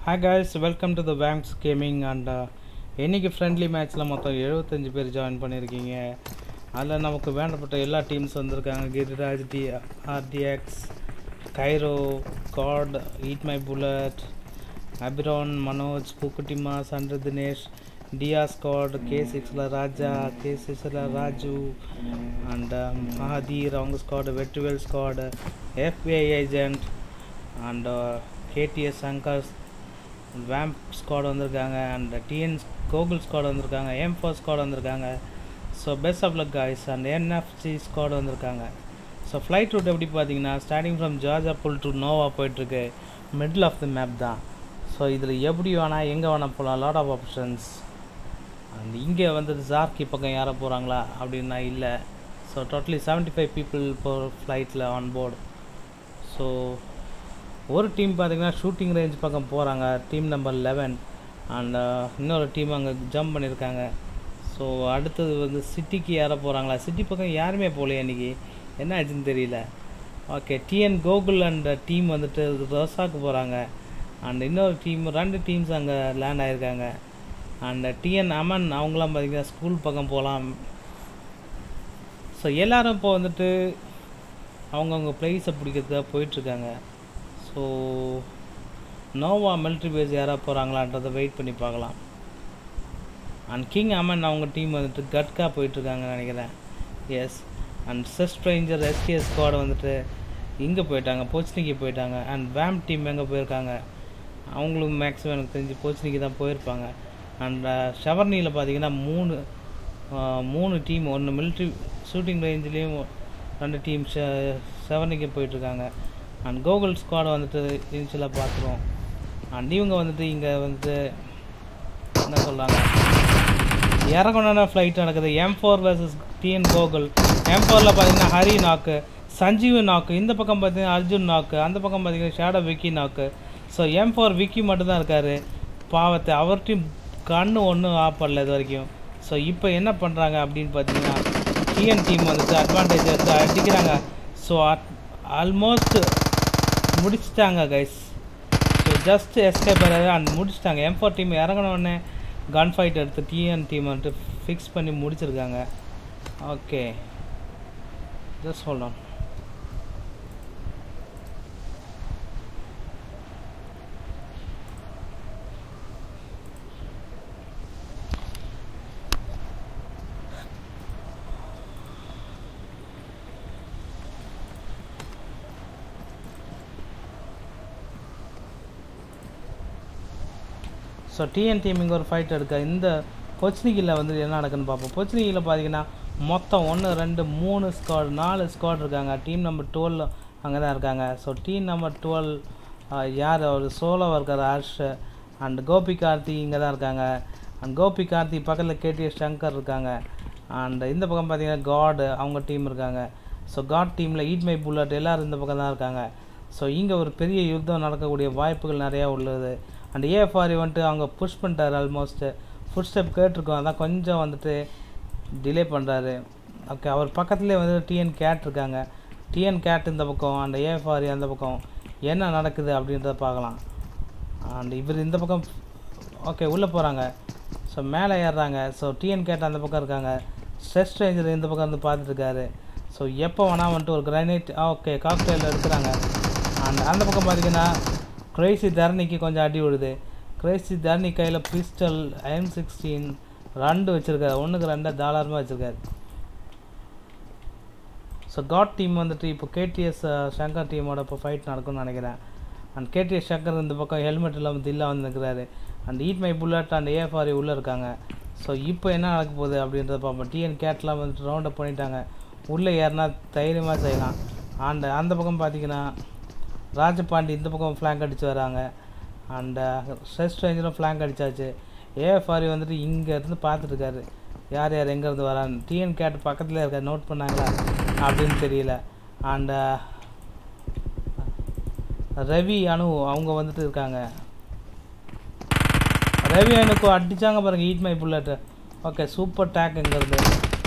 Hi guys welcome to the Vamps gaming and இன்னைக்கு friendly மேட்ச்சில் மொத்தம் எழுபத்தஞ்சு பேர் ஜாயின் பண்ணியிருக்கீங்க அதில் நமக்கு வேண்டப்பட்ட எல்லா டீம்ஸ் வந்திருக்காங்க Giriraj T RDX Gyro God eat my bullet Abiran Manoj பூக்குட்டிமா சண்டர் தினேஷ் டியா ஸ்காட் கே சிக்ஸில் ராஜா கே சிக்ஸில் ராஜு அண்ட் மஹதீர் அவங்க squad Vetrivel squad FBI agent and KDS Shankar vamp squad வந்திருக்காங்க அண்ட் டிஎன் கோகுல் ஸ்குவாட் வந்திருக்காங்க எம் ஃபோர் ஸ்குவாட் வந்திருக்காங்க so best of luck guys and NFC squad வந்திருக்காங்க ஸோ ஃப்ளைட் ரூட் எப்படி பார்த்தீங்கன்னா starting from Georgopol to Novo போயிட்டுருக்கு middle of the map தான் so இதில் எப்படி வேணால் எங்கே வேணால் போகலாம் லாட் ஆஃப் ஆப்ஷன்ஸ் அண்ட் இங்கே வந்து ஜார்கி பக்கம் யாரை போகிறாங்களா அப்படின்னா இல்லை so totally seventy five people இப்போ ஃப்ளைட்டில் ஆன் போர்டு ஸோ ஒரு டீம் பார்த்தீங்கன்னா ஷூட்டிங் ரேஞ்ச் பக்கம் போகிறாங்க டீம் நம்பர் லெவன் அண்ட் இன்னொரு டீம் அங்கே ஜம்ப் பண்ணியிருக்காங்க ஸோ அடுத்தது வந்து சிட்டிக்கு யாரை போகிறாங்களா சிட்டி பக்கம் யாருமே போகலையே இன்றைக்கி என்ன ஆச்சுன்னு தெரியல okay TN Gokul and team வந்துட்டு ரோசாக்கு போகிறாங்க அண்ட் இன்னொரு டீம் ரெண்டு டீம்ஸ் அங்கே லேண்ட் ஆகிருக்காங்க அண்ட் டிஎன் அமன் அவங்களாம் பார்த்தீங்கன்னா ஸ்கூல் பக்கம் போகலாம் ஸோ எல்லோரும் இப்போ வந்துட்டு அவங்கவுங்க ப்ளேஸை பிடிக்கிறதுக்காக போயிட்டுருக்காங்க ஸோ நோவா மிலிட்ரி பேஸ் யாராக போகிறாங்களான்றதை வெயிட் பண்ணி பார்க்கலாம் அண்ட் கிங் அமன் அவங்க டீம் வந்துட்டு கட்கா போயிட்டுருக்காங்கன்னு நினைக்கிறேன் yes and chest ranger SK squad வந்துட்டு இங்கே போயிட்டாங்க போச்னிக்கு போயிட்டாங்க அண்ட் வேம் டீம் எங்கே போயிருக்காங்க அவங்களும் மேக்ஸிமம் எனக்கு தெரிஞ்சு போச்னிக்கு தான் போயிருப்பாங்க அண்ட் ஷவர்னியில் பார்த்தீங்கன்னா மூணு மூணு டீம் ஒன்று மிலிட்ரி ஷூட்டிங் ரேஞ்சிலையும் ரெண்டு டீம் செவனிக்கு போயிட்டுருக்காங்க அண்ட் கோகுல் ஸ்குவாட் வந்துட்டு இனிஷியலாக பார்த்துருவோம் அண்ட் இவங்க வந்துட்டு இங்கே வந்துட்டு என்ன சொல்கிறாங்க இறங்கணுன்னா ஃப்ளைட் நடக்குது M four versus TN Gokul M ஃபோரில் பார்த்தீங்கன்னா ஹரி நாக்கு சஞ்சீவ் நாக்கு இந்த பக்கம் பார்த்தீங்கன்னா அர்ஜுன் நாக்கு அந்த பக்கம் பார்த்தீங்கன்னா ஷேடோ விக்கி நாக்கு ஸோ எம் ஃபோர் விக்கி மட்டும்தான் இருக்கார் பாவத்தை அவர்கிட்டையும் கண்ணு ஒன்றும் ஆஃப் பண்ணல இது வரைக்கும் ஸோ இப்போ என்ன பண்ணுறாங்க அப்படின்னு பார்த்தீங்கன்னா டிஎன் டீம் வந்துட்டு அட்வான்டேஜ் எடுத்து அடிக்கிறாங்க ஸோ ஆல்மோஸ்ட் முடிச்சிட்டாங்க guys so just escape and முடிச்சிட்டாங்க எம் ஃபோர் டீம் இறங்கினோடனே கன் ஃபைட் எடுத்து டிஎன் டீம் வந்துட்டு ஃபிக்ஸ் பண்ணி முடிச்சிருக்காங்க ஓகே ஜஸ்ட் சொல்லலாம் ஸோ டிஎன் டீம் இங்கே ஒரு ஃபைட் எடுக்க இந்த பொச்னிகில் வந்து என்ன நடக்குன்னு பார்ப்போம் பொச்னிகில் பார்த்தீங்கன்னா மொத்தம் ஒன்று ரெண்டு மூணு ஸ்குவாட் நாலு ஸ்குவாட் இருக்காங்க டீம் நம்பர் டுவெல் அங்கே தான் இருக்காங்க ஸோ டீம் நம்பர் டுவெல் யார் அவர் சோலோவாக இருக்கார் ஹர்ஷ் அண்ட் கோபி கார்த்தி இங்கே தான் இருக்காங்க அண்ட் கோபி கார்த்தி பக்கத்தில் கேடிஎஸ் சங்கர் இருக்காங்க அண்ட் இந்த பக்கம் பார்த்தீங்கன்னா காடு அவங்க டீம் இருக்காங்க ஸோ காட் டீமில் ஈட் மை புல்லட் எல்லோரும் இந்த பக்கம் தான் இருக்காங்க ஸோ இங்கே ஒரு பெரிய யுத்தம் நடக்கக்கூடிய வாய்ப்புகள் நிறையா உள்ளது அண்ட் ஏஎஃப்ஆர் வந்துட்டு அவங்க புஷ் பண்ணிட்டார் ஆல்மோஸ்ட்டு ஃபுட் ஸ்டெப் கேட்டிருக்கோம் அதான் கொஞ்சம் வந்துட்டு டிலே பண்ணுறாரு ஓகே அவர் பக்கத்துலேயே வந்து டிஎன் கேட் இருக்காங்க டிஎன் கேட் இந்த பக்கம் அண்ட் ஏஎஃப்ஆர் அந்த பக்கம் என்ன நடக்குது அப்படின்றத பார்க்கலாம் அண்ட் இவர் இந்த பக்கம் ஓகே உள்ளே போகிறாங்க ஸோ மேலே ஏறுறாங்க ஸோ டிஎன் கேட் அந்த பக்கம் இருக்காங்க ஸ்ட்ரெஸ் ரேஞ்சர் இந்த பக்கம் வந்து பார்த்துட்ருக்காரு ஸோ எப்போ வேணால் வந்துட்டு ஒரு கிரைனைட் ஓகே காக்டெயில் எடுக்கிறாங்க அண்ட் அந்த பக்கம் பார்த்தீங்கன்னா கிரேசி தரணிக்கு கொஞ்சம் அடி விடுது கிரேசி தரணி கையில் பிஸ்டல் எம் சிக்ஸ்டீன் ரெண்டு வச்சுருக்காரு ஒன்றுக்கு ரெண்டாக தாராளமாக வச்சுருக்காரு ஸோ காட் டீம் வந்துட்டு இப்போ கேடிஎஸ் சங்கர் டீமோட இப்போ ஃபைட் நடக்கும்னு நினைக்கிறேன் அண்ட் கேடிஎஸ் சங்கர் இந்த பக்கம் ஹெல்மெட் இல்லாமல் தில்லா வந்து நிற்கிறாரு and eat my bullet and AFRE உள்ளே இருக்காங்க ஸோ இப்போ என்ன நடக்க போகுது அப்படின்றத பார்ப்போம் டிஎன் கேட்லாம் வந்துட்டு ரவுண்ட் அப் பண்ணிட்டாங்க உள்ளே ஏறினா தைரியமாக செய்யலாம் அண்ட் அந்த பக்கம் பார்த்தீங்கன்னா ராஜபாண்டி இந்த பக்கம் ஃப்ளாங்க் அடித்து வராங்க அண்ட் ஸ்ட்ரெஸ் ரேஞ்சரும் ஃப்ளாங்க் அடித்தாச்சு ஏஎஃப்ஆரி வந்துட்டு இங்கே இருந்து பார்த்துட்ருக்காரு யார் யார் எங்கேருந்து வரான்னு டிஎன் கேட் பக்கத்தில் இருக்கார் நோட் பண்ணாங்களா அப்படின்னு தெரியல அண்டு ரவி அனு அவங்க வந்துட்டு இருக்காங்க ரவி அனுக்கு அடித்தாங்க பாருங்கள் eat my bullet okay super tag இங்கேருந்து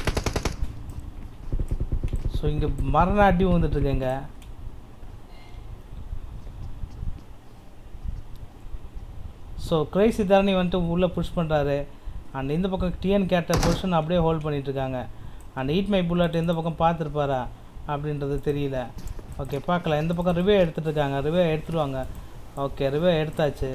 ஸோ இங்கே மரண அடி வந்துட்டுருக்கேங்க ஸோ கிரேசி தரணி வந்துட்டு உள்ளே புஷ் பண்ணுறாரு அண்ட் இந்த பக்கம் டிஎன் கேட்ட பொசிஷன் அப்படியே ஹோல்ட் பண்ணிட்டு இருக்காங்க அண்ட் ஈட் மை புல்லட் இந்த பக்கம் பார்த்துருப்பாரா அப்படின்றது தெரியல ஓகே பார்க்கலாம் இந்த பக்கம் ரிவே எடுத்துகிட்டு இருக்காங்க ரிவே எடுத்துருவாங்க ஓகே ரிவே எடுத்தாச்சு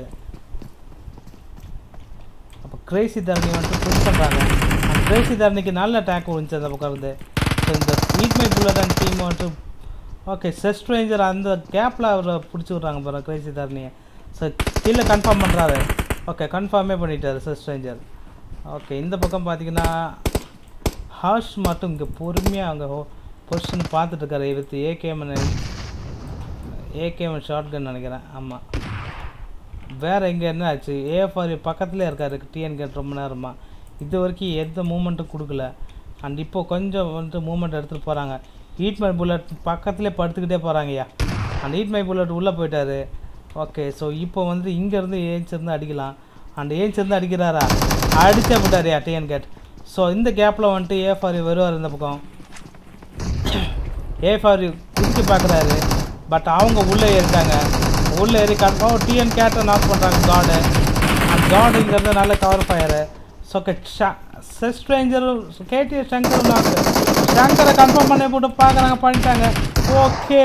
அப்போ கிரேசி தரணி வந்துட்டு புஷ் பண்ணுறாங்க அந்த கிரேசி தரணிக்கு நல்ல டேக் விழுந்துச்சு அந்த பக்கம் இருந்து ஸோ இந்த eat my bullet and team வந்துட்டு ஓகே செஸ்ட் ரேஞ்சர் அந்த கேப்பில் அவரை பிடிச்சி விட்றாங்க பாருங்க கிரேசி தரணியை ஸோ கீழே கன்ஃபார்ம் பண்ணுறாரு ஓகே கன்ஃபார்மே பண்ணிட்டாரு செஸ்ட் ரேஞ்சர் ஓகே இந்த பக்கம் பார்த்தீங்கன்னா ஹார்ஷ் மட்டும் இங்கே பொறுமையாக அங்கே பொசிஷன் பார்த்துட்டு இருக்காரு with AKM AKM short gun நினைக்கிறேன் ஆமாம் வேறு எங்கே என்ன ஆச்சு ஏஎஃப்ஆர் பக்கத்துலேயே இருக்காரு டிஎன் கேட் ரொம்ப நேரமாக இது வரைக்கும் எந்த மூமெண்ட்டும் கொடுக்கல அண்ட் இப்போ கொஞ்சம் வந்துட்டு மூமெண்ட் எடுத்துகிட்டு போகிறாங்க ஈட் மை புல்லட் பக்கத்துலேயே படுத்துக்கிட்டே போகிறாங்கய்யா அண்ட் ஈட் மை புல்லட் உள்ளே போயிட்டாரு ஓகே ஸோ இப்போ வந்து இங்கேருந்து ஏஞ்சிருந்து அடிக்கலாம் அண்ட் ஏஞ்சிருந்து அடிக்கிறாரா அடிச்சே போட்டாரியா டிஎன் கேட் ஸோ இந்த கேப்பில் வந்துட்டு ஏஎஃப்ஆர் வருவார் இந்த பக்கம் ஏஎஃப்ஆர் குதிச்சு பார்க்குறாரு பட் அவங்க உள்ளே இருக்காங்க உள்ளே ஏறி கன்ஃபார்ம் டிஎன் கேட்டை நாக் பண்ணுறாங்க காடு அந்த காடுங்கிறது நல்ல கவர் ஃபயரு ஸோ செஸ்ட்ரேஞ்சரும் கேடி சங்கரும் நாக்கு சங்கரை கன்ஃபார்ம் பண்ணி போட்டு பார்க்குறாங்க பண்ணிட்டாங்க ஓகே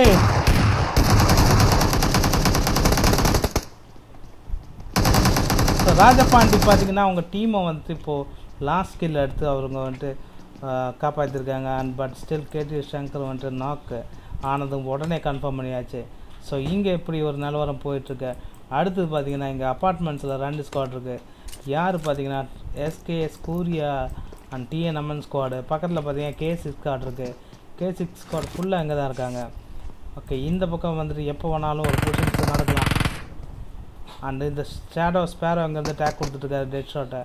ஸோ ராஜபாண்டி பார்த்தீங்கன்னா அவங்க டீமை வந்துட்டு இப்போது லாஸ்ட் ஸ்கில் எடுத்து அவருங்க வந்துட்டு காப்பாற்றிருக்காங்க and but still KD Shankar வந்துட்டு நாக்கு ஆனதும் உடனே கன்ஃபார்ம் பண்ணியாச்சு ஸோ இங்கே இப்படி ஒரு நிலவரம் போயிட்டுருக்கு அடுத்தது பார்த்தீங்கன்னா இங்கே அப்பார்ட்மெண்ட்ஸில் ரெண்டு ஸ்குவாட் இருக்குது யார் பார்த்தீங்கன்னா எஸ்கேஎஸ் கூரியா அண்ட் டிஎன்எம்என் ஸ்குவாடு பக்கத்தில் பார்த்தீங்கன்னா கே சிக்ஸ் ஸ்குவாட் இருக்குது கே சிக்ஸ் ஸ்குவாட் ஃபுல்லாக இங்கே தான் இருக்காங்க ஓகே இந்த பக்கம் வந்துட்டு எப்போ வேணாலும் ஒரு பொசிஷன்ஸ் நடக்கலாம் அண்ட் இந்த ஷேடோ ஸ்பேரோ அங்கேருந்து டேக் கொடுத்துட்ருக்காரு டெட் ஷாட்டை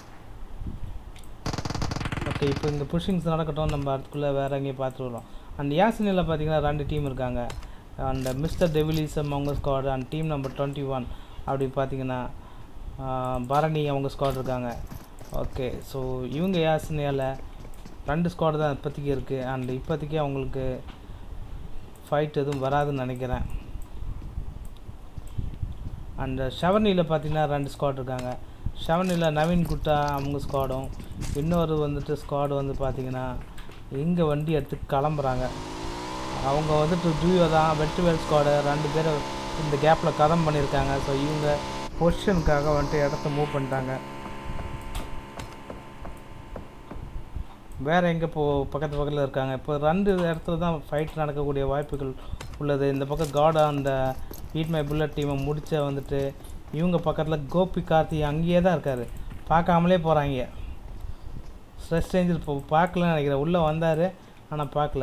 ஓகே இப்போ இங்கே புஷிங்ஸ் நடக்கட்டும் நம்ம அதுக்குள்ளே வேறு எங்கேயும் பார்த்துருவோம் அண்ட் யாசினியில் பார்த்தீங்கன்னா ரெண்டு டீம் இருக்காங்க அண்ட் மிஸ்டர் டெவிலிசம் அவங்க squad and team number twenty one அப்படி பார்த்தீங்கன்னா பரணி அவங்க ஸ்குவாட் இருக்காங்க ஓகே ஸோ இவங்க யாசினியால் ரெண்டு ஸ்குவாடு தான் இப்போதைக்கு இருக்குது அண்ட் இப்போதைக்கு அவங்களுக்கு ஃபைட் எதுவும் வராதுன்னு நினைக்கிறேன் அண்ட் ஷவர்னியில் பார்த்தீங்கன்னா ரெண்டு ஸ்குவாட் இருக்காங்க ஷவர்னியில் நவீன் குட்டா அவங்க ஸ்குவாடும் இன்னொரு வந்துட்டு ஸ்குவாடு வந்து பார்த்தீங்கன்னா இங்கே வண்டி எடுத்து கிளம்புறாங்க அவங்க வந்துட்டு டியூயோ தான் வெட்டுவேல் ஸ்குவாடு ரெண்டு பேரும் இந்த கேப்பில் கதம் பண்ணியிருக்காங்க ஸோ இவங்க பொசிஷனுக்காக வந்துட்டு இடத்த மூவ் பண்ணிட்டாங்க வேறு எங்கே இப்போ பக்கத்து பக்கத்தில் இருக்காங்க இப்போ ரெண்டு இடத்துல தான் ஃபைட் நடக்கக்கூடிய வாய்ப்புகள் உள்ளது இந்த பக்கம் காட் அந்த ஈட் மை புல்லட் டீமை முடிச்ச வந்துட்டு இவங்க பக்கத்தில் கோபி கார்த்தி அங்கேயே தான் இருக்கார் பார்க்காமலே போகிறாங்க ஸ்ட்ரெஸ் சேஞ்சர் இப்போ பார்க்கலன்னு நினைக்கிறேன் உள்ளே வந்தார் ஆனால் பார்க்கல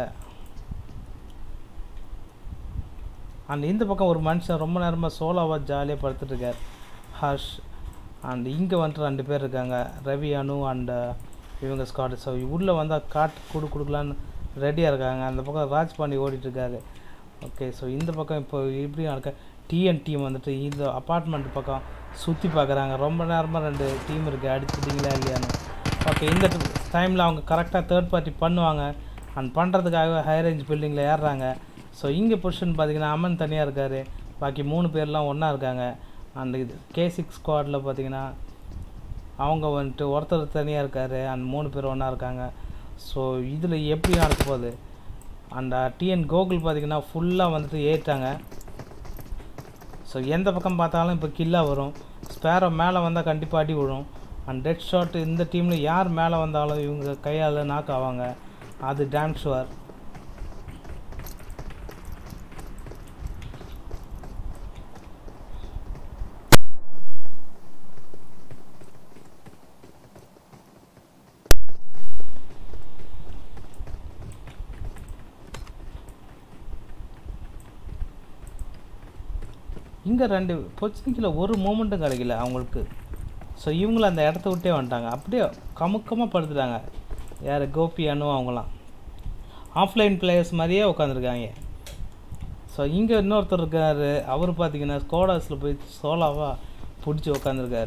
அண்ட் இந்த பக்கம் ஒரு மனுஷன் ரொம்ப நேரமாக சோலோவாக ஜாலியாக படுத்துட்ருக்கார் ஹர்ஷ் அண்ட் இங்கே வந்துட்டு ரெண்டு பேர் இருக்காங்க ரவி அனு அண்ட் இவங்க ஸ்காட் ஸோ உள்ளே வந்தால் காட்டு கொடு கொடுக்கலான்னு ரெடியாக இருக்காங்க அந்த பக்கம் ராஜ் பாண்டி ஓடிட்டுருக்காரு ஓகே ஸோ இந்த பக்கம் இப்போ இப்படி நடக்க டிஎன் டீம் வந்துட்டு இந்த அப்பார்ட்மெண்ட் பக்கம் சுற்றி பார்க்குறாங்க ரொம்ப நேரமாக ரெண்டு டீம் இருக்குது அடிச்சிட்டிங்களா இல்லையான்னு ஓகே இந்த டைமில் அவங்க கரெக்டாக தேர்ட் பார்ட்டி பண்ணுவாங்க அண்ட் பண்ணுறதுக்காக ஹை ரேஞ்ச் பில்டிங்கில் ஏறுறாங்க ஸோ இங்கே பொசிஷன் பார்த்தீங்கன்னா அமன் தனியாக இருக்கார் பாக்கி மூணு பேர்லாம் ஒன்றா இருக்காங்க அந்த இது கே சிக்ஸ் ஸ்குவாடில் பார்த்தீங்கன்னா அவங்க வந்துட்டு ஒருத்தர் தனியாக இருக்கார் அண்ட் மூணு பேர் ஒன்றா இருக்காங்க ஸோ இதில் எப்படி நடக்க போகுது அந்த டிஎன் கோகுல் பார்த்தீங்கன்னா ஃபுல்லாக வந்துட்டு ஏறிட்டாங்க ஸோ எந்த பக்கம் பார்த்தாலும் இப்போ கில்லாக வரும் ஸ்பேரோ மேலே வந்தால் கண்டிப்பாக அடி விழும் அண்ட் டெட் ஷாட் இந்த டீமில் யார் மேலே வந்தாலும் இவங்க கையால் நாக் ஆவாங்க அது டேம் ஷுவர் இங்கே ரெண்டு பொச்சினிக்கில் ஒரு மூமெண்ட்டும் கிடைக்கல அவங்களுக்கு ஸோ இவங்களும் அந்த இடத்த விட்டே வந்துட்டாங்க அப்படியே கமுக்கமாக படுத்துட்டாங்க யார் கோபி அனு அவங்களாம் ஆஃப்லைன் பிளேயர்ஸ் மாதிரியே உட்காந்துருக்காங்க ஸோ இங்கே இன்னொருத்தர் இருக்கார் அவர் பார்த்தீங்கன்னா ஸ்கோடாஸில் போய் சோலாவாக பிடிச்சி உட்காந்துருக்காரு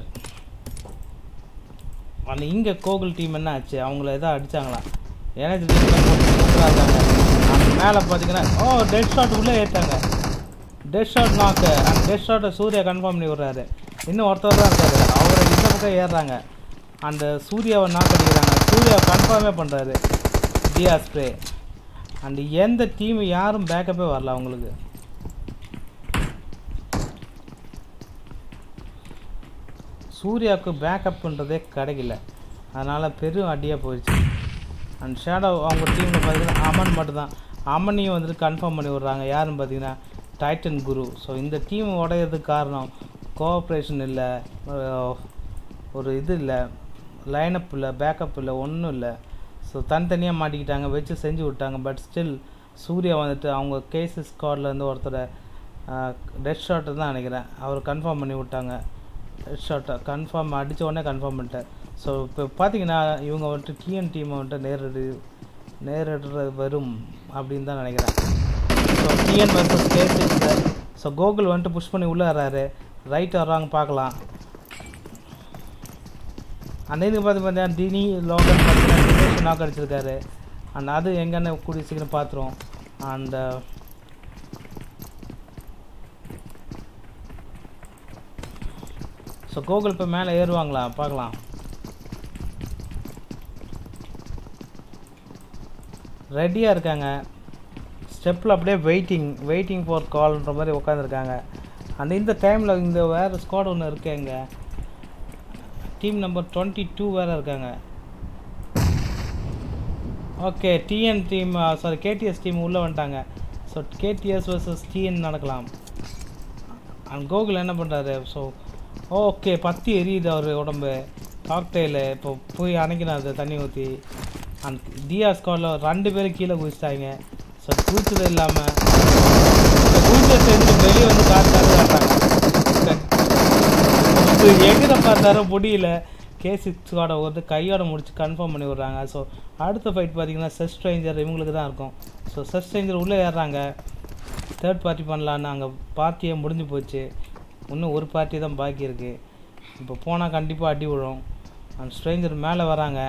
ஆனால் இங்கே கோகுல் டீம் என்ன ஆச்சு அவங்கள எதாவது அடித்தாங்களா எனர்ஜி ட்ரிங்க்லாம் போட்டு சூப்பராக இருக்காங்க அந்த மேலே பார்த்தீங்கன்னா ஓ டெட் ஷாட் உள்ளே ஏற்றாங்க டெட் ஷாட் நாக்கு அந்த டெட் ஷாட்டை சூர்யா கன்ஃபார்ம் பண்ணி விட்றாரு இன்னும் ஒருத்தர் தான் இருக்காரு அவரை இந்த பக்கம் ஏறுறாங்க அந்த சூர்யாவை நாக் அடிக்கிறாங்க சூர்யா கன்ஃபார்மே பண்ணுறாரு டியா ஸ்ப்ரே அண்ட் எந்த டீம் யாரும் பேக்கப்பே வரல அவங்களுக்கு சூர்யாவுக்கு பேக்கப்ன்றதே கிடைக்கல அதனால் பெரும் அடியாக போயிடுச்சு அண்ட் ஷேடோ அவங்க டீமில் பார்த்தீங்கன்னா அமன் மட்டும்தான் அமனையும் வந்துட்டு கன்ஃபார்ம் பண்ணி விட்றாங்க யாருன்னு பார்த்தீங்கன்னா டைட்டன் குரு ஸோ இந்த டீம் உடையிறதுக்கு காரணம் கோஆப்ரேஷன் இல்லை ஒரு இது இல்லை லைனப் இல்லை பேக்கப் இல்லை ஒன்றும் இல்லை ஸோ தனித்தனியாக மாட்டிக்கிட்டாங்க வச்சு செஞ்சு விட்டாங்க பட் ஸ்டில் சூர்யா வந்துட்டு அவங்க கேசி ஸ்குவாட்லேருந்து ஒருத்தரை டெட் ஷாட்டை தான் நினைக்கிறேன் அவர் கன்ஃபார்ம் பண்ணி விட்டாங்க டெட் ஷாட்டை கன்ஃபார்ம் அடித்த உடனே கன்ஃபார்ம் பண்ணிட்டேன் ஸோ இப்போ பார்த்தீங்கன்னா இவங்க வந்துட்டு டிஎன் டீமை வந்துட்டு நேரடி நேரிடுற வரும் அப்படின்னு தான் நினைக்கிறேன் so TN versus K six so Gokul வந்துட்டு புஷ் பண்ணி உள்ளே வர்றாரு ரைட் வர்றாங்க பார்க்கலாம் அந்த இதுக்கு பார்த்து பார்த்தீங்கன்னா டினி லோகன் பார்த்தீங்கன்னா நாக் அடிச்சிருக்காரு அண்ட் அது எங்கன்னு கூடிய சீக்கிரம் பார்த்துருவோம் அண்ட் ஸோ கோகுல் இப்போ மேலே ஏறுவாங்களா பார்க்கலாம் ரெடியாக இருக்காங்க ஸ்டெப்பில் அப்படியே வெயிட்டிங் வெயிட்டிங் ஃபார் கால்ன்ற மாதிரி உட்காந்துருக்காங்க அந்த இந்த டைமில் இந்த வேறு ஸ்குவாட் ஒன்று இருக்கேங்க டீம் நம்பர் டுவெண்ட்டி டூ வேறு இருக்காங்க okay TN team sorry KDS team உள்ளே வந்துட்டாங்க ஸோ கேடிஎஸ் வர்சஸ் டிஎன் நடக்கலாம் அண்ட் கோகுல் என்ன பண்ணுறாரு ஸோ ஓகே பத்தி எரியுது அவர் உடம்பு காக்டெயிலு இப்போ போய் அணைக்கிறாரு தண்ணி ஊற்றி அண்ட் டிஆர் ஸ்குவாடில் ரெண்டு பேரும் கீழே குதிச்சிட்டாங்க ஸோ குதிச்சது இல்லாமல் குதிச்ச சேர்ந்து வெளியே வந்து காட்டாரு காட்டாங்க எகிற பார்த்தாரோ முடியல கே சிக்ஸோட வந்து கையோட முடிச்சு கன்ஃபார்ம் பண்ணி விட்றாங்க ஸோ அடுத்த ஃபைட் பார்த்தீங்கன்னா செஸ் ஸ்ட்ரேஞ்சர் இவங்களுக்கு தான் இருக்கும் ஸோ செஸ் ஸ்ட்ரேஞ்சர் உள்ளே ஏறுறாங்க தேர்ட் பார்ட்டி பண்ணலான்னு அங்கே பார்ட்டியே முடிஞ்சு போச்சு இன்னும் ஒரு பார்ட்டி தான் பாக்கி இருக்குது இப்போ போனால் கண்டிப்பாக அடி விழும் அந்த ஸ்ட்ரேஞ்சர் மேலே வராங்க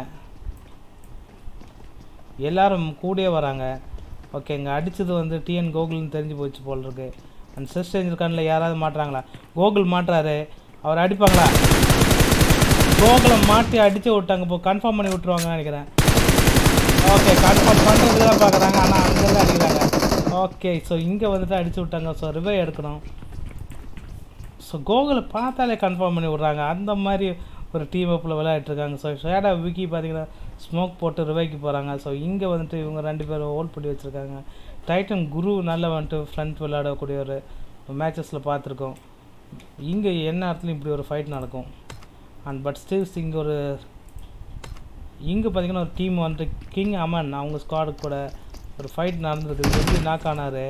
எல்லாரும் கூடயே வராங்க ஓகே இங்கே அடித்தது வந்து டிஎன் கோகுல்னு தெரிஞ்சு போச்சு போல் இருக்கு அந்த செஸ் ஸ்ட்ரேஞ்சர் கண்ணில் யாராவது மாட்டுறாங்களா கோகுல் மாட்டுறாரு அவர் அடிப்பாங்களா கோகுலை மாட்டி அடித்து விட்டாங்க இப்போ கன்ஃபார்ம் பண்ணி விட்ருவாங்கன்னு நினைக்கிறேன் ஓகே கன்ஃபார்ம் பண்ணுறதுக்கு தான் பார்க்குறாங்க ஆனால் அங்கே தான் அடிக்கிறாங்க ஓகே ஸோ இங்கே வந்துட்டு அடிச்சு விட்டாங்க ஸோ ரிவை எடுக்கணும் ஸோ கோகுலை பார்த்தாலே கன்ஃபார்ம் பண்ணி விட்றாங்க அந்த மாதிரி ஒரு டீம் அப்பில் விளையாட்டுருக்காங்க ஸோ ஷேடா விக்கி பார்த்தீங்கன்னா ஸ்மோக் போட்டு ரிவைக்கு போகிறாங்க ஸோ இங்கே வந்துட்டு இவங்க ரெண்டு பேரும் ஹோல்ட் பண்ணி வச்சுருக்காங்க டைட்டன் குரு நல்ல வந்துட்டு ஃப்ரண்ட் விளையாடக்கூடிய ஒரு மேட்சஸில் பார்த்துருக்கோம் இங்கே என்ன இடத்துலையும் இப்படி ஒரு ஃபைட் நடக்கும் அண்ட் பட் ஸ்டில்ஸ் இங்கே ஒரு இங்கே பார்த்தீங்கன்னா ஒரு டீம் வந்துட்டு கிங் அமன் அவங்க ஸ்குவாடு கூட ஒரு ஃபைட் நடந்திருக்கு எப்படி நாக் ஆனார்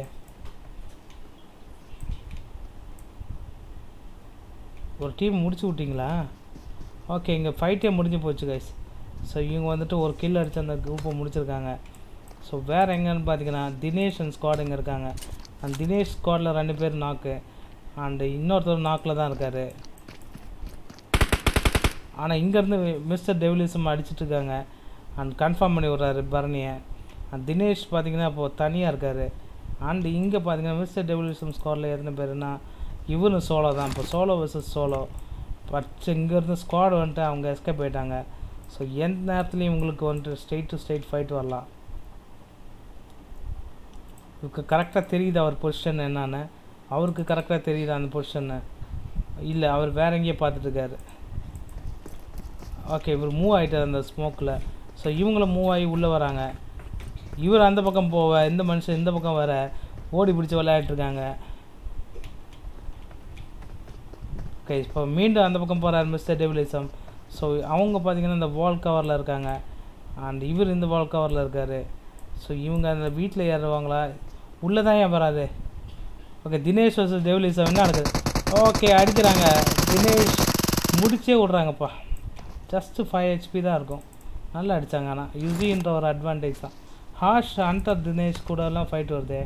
ஒரு டீம் முடிச்சு விட்டிங்களா ஓகே இங்கே ஃபைட்டே முடிஞ்சு போச்சு கைஸ் ஸோ இவங்க வந்துட்டு ஒரு கில் அடித்து அந்த குரூப்பை முடிச்சிருக்காங்க ஸோ வேறு எங்கன்னு பார்த்தீங்கன்னா தினேஷ் அண்ட் ஸ்குவாட் இங்கே இருக்காங்க அந்த தினேஷ் ஸ்குவாடில் ரெண்டு பேர் நாக்கு அண்டு இன்னொருத்தர் நாக்கில் தான் இருக்கார் ஆனால் இங்கேருந்து மிஸ்டர் டெவிலிசம் அடிச்சிட்டு இருக்காங்க அண்ட் கன்ஃபார்ம் பண்ணி விட்றாரு பரணியை அண்ட் தினேஷ் பார்த்தீங்கன்னா இப்போது தனியாக இருக்கார் அண்டு இங்கே பார்த்தீங்கன்னா மிஸ்டர் டெவிலிசம் ஸ்குவாடில் எத்தனை பேருன்னா இவரும் சோலோ தான் இப்போ சோலோ வர்சஸ் சோலோ பட் இங்கேருந்து ஸ்குவாட் வந்துட்டு அவங்க எஸ்கேப் போயிட்டாங்க ஸோ எந்த நேரத்துலையும் உங்களுக்கு வந்துட்டு ஸ்ட்ரெயிட் டு ஸ்ட்ரெயிட் ஃபைட் வரலாம் இவருக்கு கரெக்டாக தெரியுது அவர் பொசிஷன் என்னன்னு அவருக்கு கரெக்டாக தெரியுது அந்த பொசிஷன்னு இல்லை அவர் வேற எங்கேயோ பார்த்துட்ருக்காரு ஓகே இவர் மூவ் ஆகிட்டார் அந்த ஸ்மோக்கில் ஸோ இவங்களும் மூவ் ஆகி உள்ளே வராங்க இவர் அந்த பக்கம் போவ இந்த மனுஷன் இந்த பக்கம் வர ஓடி பிடிச்சி விளையாட்டுருக்காங்க ஓகே இப்போ மீண்டும் அந்த பக்கம் போகிறார் மிஸ்டர் டெபிலிசம் ஸோ அவங்க பார்த்தீங்கன்னா இந்த வால் கவரில் இருக்காங்க அண்ட் இவர் இந்த வால் கவரில் இருக்கார் ஸோ இவங்க அந்த வீட்டில் ஏறுவாங்களா உள்ளே தான் ஏன் வராது ஓகே தினேஷ் வர்சஸ் டெவிலிசம் என்ன நடக்குது ஓகே அடிக்கிறாங்க தினேஷ் முடிச்சே விட்றாங்கப்பா ஜஸ்ட்டு ஃபைவ் ஹெச்பி தான் இருக்கும் நல்லா அடித்தாங்க ஆனால் யுசின்ற ஒரு அட்வான்டேஜ் தான் ஹாஷ் அண்டர் தினேஷ் கூடலாம் ஃபைட் வருதே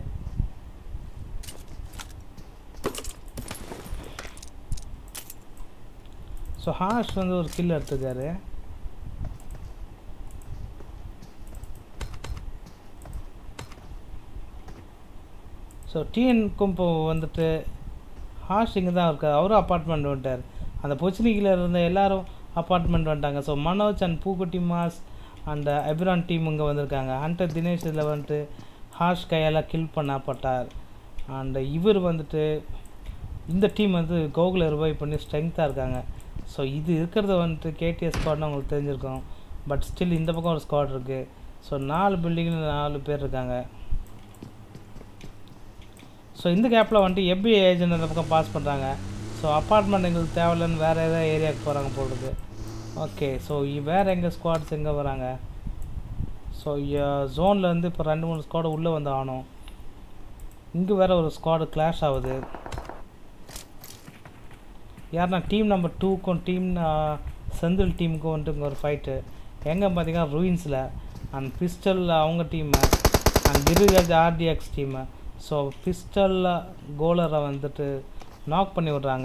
ஸோ ஹாஷ் வந்து ஒரு கில் எடுத்துக்காரு ஸோ டிஎன்க்கும் இப்போ வந்துட்டு ஹாஷ் இங்கே தான் இருக்கார் அவரும் அப்பார்ட்மெண்ட் வந்துட்டார் அந்த பொச்சினிக்கில் இருந்த எல்லாரும் அப்பார்ட்மெண்ட் வந்துட்டாங்க so Manoj and Pookutti mass அந்த எபிரான் டீம் இங்கே வந்திருக்காங்க ஹண்டர் தினேஷ் இதில் வந்துட்டு ஹாஷ் கையால் கில் பண்ணப்பட்டார் அண்ட் இவர் வந்துட்டு இந்த டீம் வந்து கோகுலை ரிவைவ் பண்ணி ஸ்ட்ரென்த்தாக இருக்காங்க ஸோ இது இருக்கிறது வந்துட்டு கேடிஎஸ் ஸ்குவாட்னு உங்களுக்கு தெரிஞ்சிருக்கும் பட் ஸ்டில் இந்த பக்கம் ஒரு ஸ்குவாட் இருக்குது ஸோ நாலு பில்டிங்கில் நாலு பேர் இருக்காங்க ஸோ இந்த கேப்பில் வந்துட்டு எஃபிஐ ஏஜென்ட் அந்த பக்கம் பாஸ் பண்ணுறாங்க ஸோ அப்பார்ட்மெண்ட் எங்களுக்கு தேவையில்லைன்னு வேறு ஏதாவது ஏரியாவுக்கு போகிறாங்க போடுறது ஓகே ஸோ வேறு எங்கே ஸ்குவாட்ஸ் எங்கே வராங்க ஸோ ஜோனில் இருந்து இப்போ ரெண்டு மூணு ஸ்குவாடு உள்ளே வந்து ஆகணும் இங்கே வேறு ஒரு ஸ்குவாடு கிளாஷ் ஆகுது யாருன்னா டீம் நம்பர் டூக்கும் டீம் செந்தில் டீமுக்கும் வந்துட்டு இங்கே ஒரு ஃபைட்டு எங்கே பார்த்தீங்கன்னா ரூயின்ஸில் அண்ட் பிஸ்டல் அவங்க team and Giriraj RDX team so பிஸ்டலில் கோலரை வந்துட்டு நாக் பண்ணி விட்றாங்க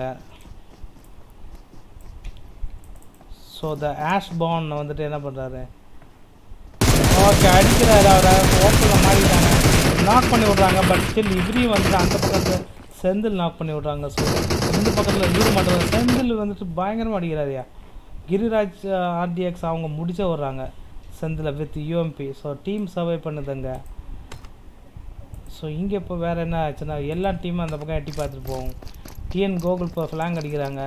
ஸோ த ஆஷ் பான் வந்துட்டு என்ன பண்ணுறாரு ஓகே அடிக்கிறாரு அவரை ஓப்பனில் மாறிட்டாங்க நாக் பண்ணி விட்றாங்க பட் ஸ்டில் இவரையும் வந்துட்டு அந்த பக்கத்தில் செந்தில் நாக் பண்ணி விட்றாங்க ஸோ இந்த பக்கத்தில் இவரு மட்டும் செந்தில் வந்துட்டு பயங்கரமாக அடிக்கிறாருயா கிரிராஜ் ஆர்டிஎக்ஸ் அவங்க முடிச்ச விட்றாங்க Senthil with UMP so team சர்வை பண்ணுதுங்க ஸோ இங்கே இப்போ வேறு என்ன ஆச்சுன்னா எல்லா டீமும் அந்த பக்கம் எட்டி பார்த்துட்டு போகும் டிஎன் கோகுல் இப்போ ஃப்ளாங் அடிக்கிறாங்க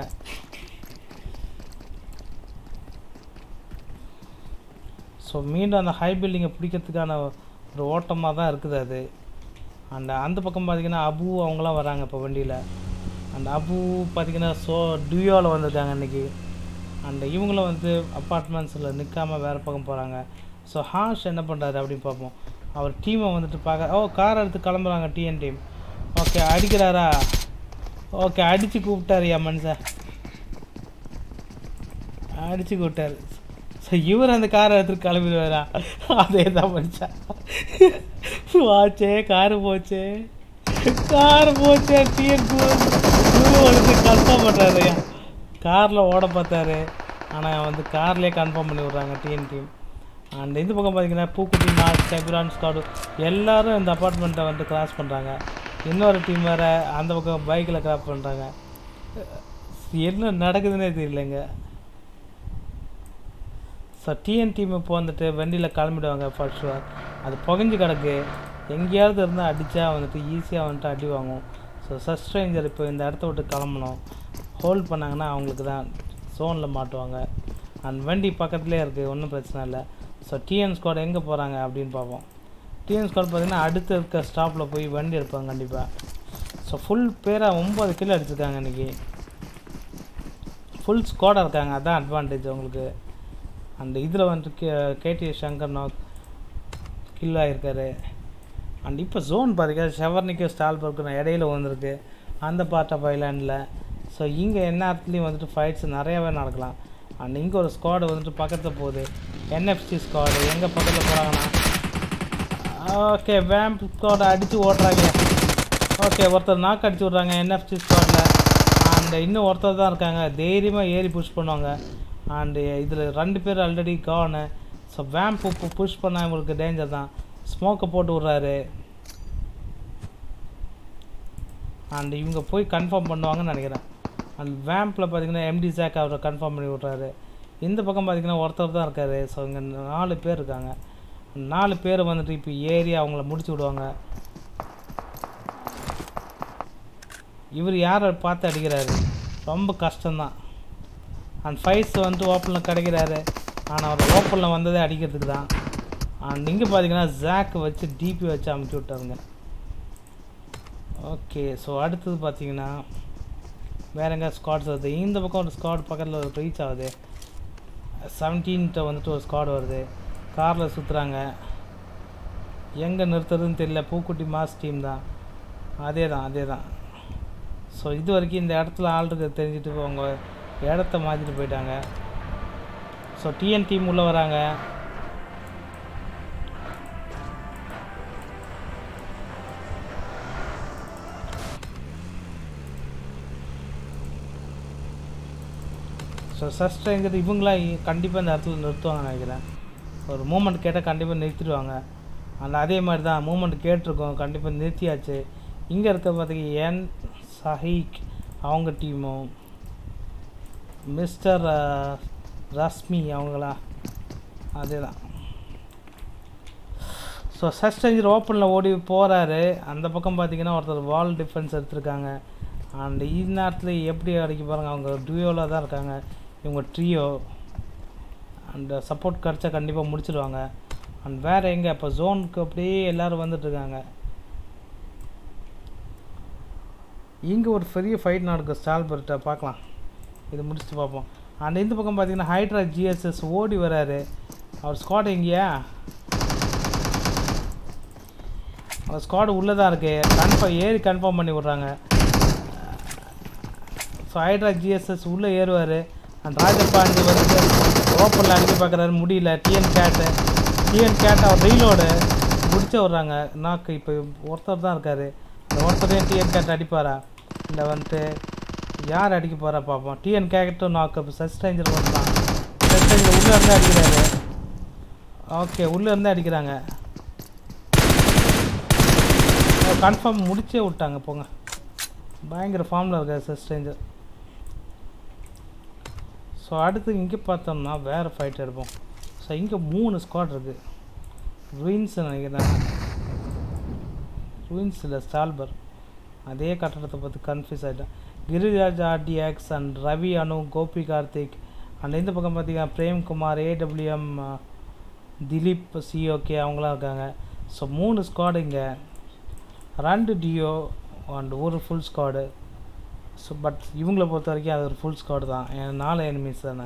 ஸோ மீண்டும் அந்த ஹை பில்டிங்கை பிடிக்கிறதுக்கான ஒரு ஓட்டமாக தான் இருக்குது அது அண்ட் அந்த பக்கம் பார்த்தீங்கன்னா அபு அவங்களாம் வராங்க இப்போ வண்டியில் அண்ட் அபு பார்த்தீங்கன்னா ஸோ டியோவில் வந்திருக்காங்க இன்றைக்கி அண்ட் இவங்களும் வந்து அப்பார்ட்மெண்ட்ஸில் நிற்காம வேறு பக்கம் போகிறாங்க ஸோ ஹாஷ் என்ன பண்ணுறாரு அப்படின்னு பார்ப்போம் அவர் டீமை வந்துட்டு பார்க்க ஓ கார் எடுத்து கிளம்புறாங்க டிஎன் டீம் ஓகே அடிக்கிறாரா ஓகே அடித்து கூப்பிட்டாருயா மனுஷன் அடித்து கூப்பிட்டாரு ஸோ இவர் அந்த காரை எடுத்துட்டு கிளம்பிடுவாரா அதே தான் மனுஷன் வாச்சே காரு போச்சே கார் போச்சே டிஎன் எடுத்து கன்ஃபார்ம் பண்ணுறாருயா காரில் ஓட பார்த்தாரு ஆனால் வந்து கார்லேயே கன்ஃபார்ம் பண்ணி விட்றாங்க டிஎன் டீம் அண்ட் இந்த பக்கம் பார்த்தீங்கன்னா பூக்குட்டி மாஸ் செகுரான் ஸ்காடு எல்லாரும் இந்த அப்பார்ட்மெண்ட்டை வந்து கிராஸ் பண்ணுறாங்க இன்னொரு டீம் வேறு அந்த பக்கம் பைக்கில் கிராஸ் பண்ணுறாங்க என்ன நடக்குதுன்னே தெரியலங்க ஸோ டிஎன் டீம் இப்போ வந்துட்டு வண்டியில் கிளம்பிடுவாங்க ஃபர்ஸ்ட் ஷுவர் அது புகஞ்சு கிடக்கு எங்கேயாவது இருந்தால் அடித்தா வந்துட்டு ஈஸியாக வந்துட்டு அடி வாங்கும் ஸோ சஸ்ட்ரேஞ்சர் இப்போ இந்த இடத்த விட்டு கிளம்பணும் ஹோல்ட் பண்ணாங்கன்னா அவங்களுக்கு தான் ஜோனில் மாட்டுவாங்க அண்ட் வண்டி பக்கத்துலேயே இருக்குது ஒன்றும் பிரச்சனை இல்லை ஸோ டிஎன் ஸ்குவாட் எங்கே போகிறாங்க அப்படின்னு பார்ப்போம் டிஎன் ஸ்குவாட் பார்த்திங்கன்னா அடுத்து இருக்க ஸ்டாப்பில் போய் வண்டி எடுப்பாங்க கண்டிப்பாக ஸோ ஃபுல் பேராக ஒம்பது கிலோ அடிச்சிருக்காங்க இன்றைக்கி ஃபுல் ஸ்குவாடாக இருக்காங்க அதான் அட்வான்டேஜ் உங்களுக்கு அண்ட் இதில் வந்துட்டு K KD Shankar knock kill ஆகிருக்காரு அண்ட் இப்போ ஜோன் பார்த்தீங்கன்னா ஷெவர்னிக்கும் ஸ்டால்பர்க்கும் இடையில வந்திருக்கு அந்த பார்ட் ஆஃப் ஐலாண்டில் ஸோ இங்கே என்ன இடத்துலையும் வந்துட்டு ஃபைட்ஸ் நிறையாவே நடக்கலாம் அண்ட் இங்கே ஒரு ஸ்குவாடு வந்துட்டு பக்கத்தில் போகுது என்எஃப்சி ஸ்குவாடு எங்கே பக்கத்தில் போகிறாங்கன்னா ஓகே வேம்ப் ஸ்குவாடை அடித்து ஓட்டுறாங்க ஓகே ஒருத்தர் நாக்கு அடிச்சு விட்றாங்க என்எஃப்சி ஸ்குவாடில் அண்ட் இன்னும் ஒருத்தர் தான் இருக்காங்க தைரியமாக ஏறி புஷ் பண்ணுவாங்க அண்டு இதில் ரெண்டு பேர் ஆல்ரெடி காவனு ஸோ வேம்ப் இப்போ புஷ் பண்ணால் இவங்களுக்கு டேஞ்சர் தான் ஸ்மோக்கை போட்டு விட்றாரு அண்ட் இவங்க போய் கன்ஃபார்ம் பண்ணுவாங்கன்னு நினைக்கிறேன் அண்ட் வேம்பில் பார்த்தீங்கன்னா எம்டி ஜாக் அவரை கன்ஃபார்ம் பண்ணி விட்றாரு இந்த பக்கம் பார்த்தீங்கன்னா ஒருத்தர் தான் இருக்காரு ஸோ இங்கே நாலு பேர் இருக்காங்க நாலு பேர் வந்துட்டு இப்போ ஏறி அவங்கள முடிச்சு விடுவாங்க இவர் யாரை பார்த்து அடிக்கிறாரு ரொம்ப கஷ்டம்தான் அண்ட் ஃபைஸ் வந்துட்டு ஓப்பனில் கிடைக்கிறாரு ஆனால் அவர் ஓப்பனில் வந்ததே அடிக்கிறதுக்கு தான் அண்ட் இங்கே பார்த்தீங்கன்னா ஜாக் வச்சு டிபி வச்சு அமுச்சு விட்டாருங்க ஓகே ஸோ அடுத்தது பார்த்தீங்கன்னா வேற எங்கே ஸ்குவாட்ஸ் வருது இந்த பக்கம் ஒரு ஸ்குவாட் பக்கத்தில் ஒரு ரீச் ஆகுது செவன்டீன்ட்ட வந்துட்டு ஒரு ஸ்குவாட் வருது காரில் சுற்றுறாங்க எங்கே நிறுத்துறதுன்னு தெரியல பூக்குட்டி மாஸ் டீம் தான் அதே தான் அதே தான் ஸோ இது வரைக்கும் இந்த இடத்துல ஆள் இருக்கிறது தெரிஞ்சுட்டு அவங்க இடத்த மாற்றிட்டு போயிட்டாங்க ஸோ டிஎன் டீம் உள்ளே வராங்க ஸோ சஸ்ட்ரேஞ்சர் இவங்களாம் கண்டிப்பாக இந்த இடத்துல நிறுத்துவாங்கன்னு நினைக்கிறேன் ஒரு மூமெண்ட் கேட்டால் கண்டிப்பாக நிறுத்திடுவாங்க அந்த அதே மாதிரி தான் மூமெண்ட் கேட்டிருக்கோம் கண்டிப்பாக நிறுத்தியாச்சு இங்கே இருக்க பார்த்தீங்க என் சஹீக் அவங்க டீமும் மிஸ்டர் ரஸ்மி அவங்களா அதே தான் ஸோ சஸ்ட் ரேஞ்சர் ஓப்பனில் ஓடி போகிறாரு அந்த பக்கம் பார்த்தீங்கன்னா ஒருத்தர் வால் டிஃபென்ஸ் எடுத்திருக்காங்க அண்ட் இந்நேரத்தில் எப்படி அடிக்க பாருங்க அவங்க டுயோவில் தான் இருக்காங்க இவங்க ட்ரியோ அண்ட் சப்போர்ட் கிடச்சா கண்டிப்பாக முடிச்சிடுவாங்க அண்ட் வேறு எங்கே இப்போ ஜோனுக்கு அப்படியே எல்லோரும் வந்துட்டுருக்காங்க இங்கே ஒரு பெரிய ஃபைட் நடக்கும் ஸ்டால்பர்ட்டை பார்க்கலாம் இது முடிச்சுட்டு பார்ப்போம் அண்ட் இந்த பக்கம் பார்த்தீங்கன்னா ஹைட்ரா ஜிஎஸ்எஸ் ஓடி வராரு அவர் ஸ்குவாட் எங்கேயா அவர் ஸ்குவாடு உள்ளே தான் இருக்குது கன்ஃபார்ம் ஏறி கன்ஃபார்ம் பண்ணி விட்றாங்க ஸோ ஹைட்ரா ஜிஎஸ்எஸ் உள்ளே ஏறுவார் அண்ட் ராஜபாண்டி வந்து ஓப்பனில் அடிக்க பார்க்குறாரு முடியல டிஎன் கேட்டு டிஎன் கேட் அவர் ரீலோடு முடிச்ச விட்றாங்க நாக்கு இப்போ ஒருத்தர் தான் இருக்கார் இந்த ஒருத்தரையும் டிஎன் கேட் அடிப்பாரா இல்லை வந்துட்டு யார் அடிக்க போகிறா பார்ப்போம் டிஎன் கேட்டும் நாக்கு சஸ்டேஞ்சர் பண்ணுறான் சஸ்டேஞ்சர் உள்ளே இருந்து அடிக்கிறாரு ஓகே உள்ளே இருந்து அடிக்கிறாங்க கன்ஃபார்ம் முடிச்சே விட்டாங்க போங்க பயங்கர ஃபார்மில் இருக்கார் சஸ்டேஞ்சர் ஸோ அடுத்து இங்கே பார்த்தோம்னா வேறு ஃபைட் எடுப்போம் ஸோ இங்கே மூணு ஸ்குவாட் இருக்குது ருயின்ஸ் நினைக்கிறேன் ருயின்ஸ் இல்லை ஸ்டால்பர் அதே கட்டடத்தை பார்த்து கன்ஃபியூஸ் ஆகிட்டேன் Giriraj RDX and Ravi Anu Gopi Karthik and இந்த பக்கம் பார்த்தீங்கன்னா பிரேம்குமார் ஏடபிள்யூஎம் திலீப் சிஓகே அவங்களாம் இருக்காங்க ஸோ மூணு ஸ்குவாடு இங்கே ரெண்டு டியோ அண்ட் ஒரு ஃபுல் ஸ்குவாடு ஸோ பட் இவங்கள பொறுத்த வரைக்கும் அது ஒரு ஃபுல் ஸ்குவாடு தான் ஏன்னா நாலு எனிமீஸ் தானே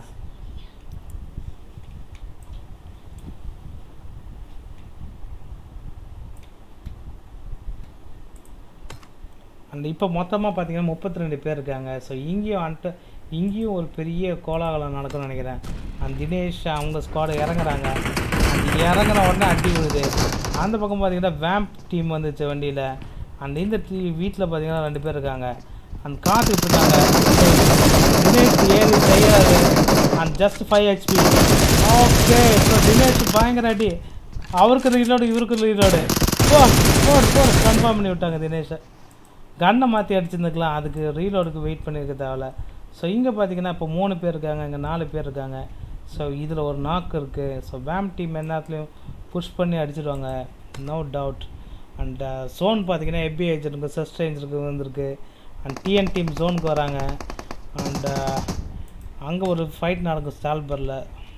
அண்ட் இப்போ மொத்தமாக பார்த்தீங்கன்னா முப்பத்தி ரெண்டு பேர் இருக்காங்க ஸோ இங்கேயும் வந்துட்டு இங்கேயும் ஒரு பெரிய கோலாகலம் நடக்கும்னு நினைக்கிறேன் அந்த தினேஷ் அவங்க ஸ்குவாடு இறங்குறாங்க அந்த இறங்குன உடனே அடி விழுது அந்த பக்கம் பார்த்தீங்கன்னா வேம்ப் டீம் வந்துச்சு வண்டியில் அண்ட் இந்த டீ வீட்டில் பார்த்தீங்கன்னா ரெண்டு பேர் இருக்காங்க அண்ட் காத்துட்டு இருக்காங்க தினேஷ் ஏறி செய்யாது and just five HP okay so Dinesh பயங்கர அடி அவருக்கு ரீலோடு இவருக்கு ரீலோடு போ போடு போடு கன்ஃபார்ம் பண்ணி விட்டாங்க தினேஷை கன்னை மாற்றி அடிச்சிருந்துக்கலாம் அதுக்கு ரீலோடுக்கு வெயிட் பண்ணியிருக்க தேவையில்ல ஸோ இங்கே பார்த்தீங்கன்னா இப்போ மூணு பேர் இருக்காங்க இங்கே நாலு பேர் இருக்காங்க ஸோ இதில் ஒரு நாக்கு இருக்குது ஸோ வேம் டீம் எல்லாத்துலேயும் புஷ் பண்ணி அடிச்சிடுவாங்க நோ டவுட் அண்ட் ஜோன் பார்த்தீங்கன்னா எஃபி ஏஜென்ட்டுக்கு சஸ்ட் ரேஞ்சருக்கு வந்திருக்கு அண்ட் டிஎன் டீம் ஜோனுக்கு வராங்க அண்ட் அங்கே ஒரு ஃபைட் நடக்கும் ஸ்டால்பரில்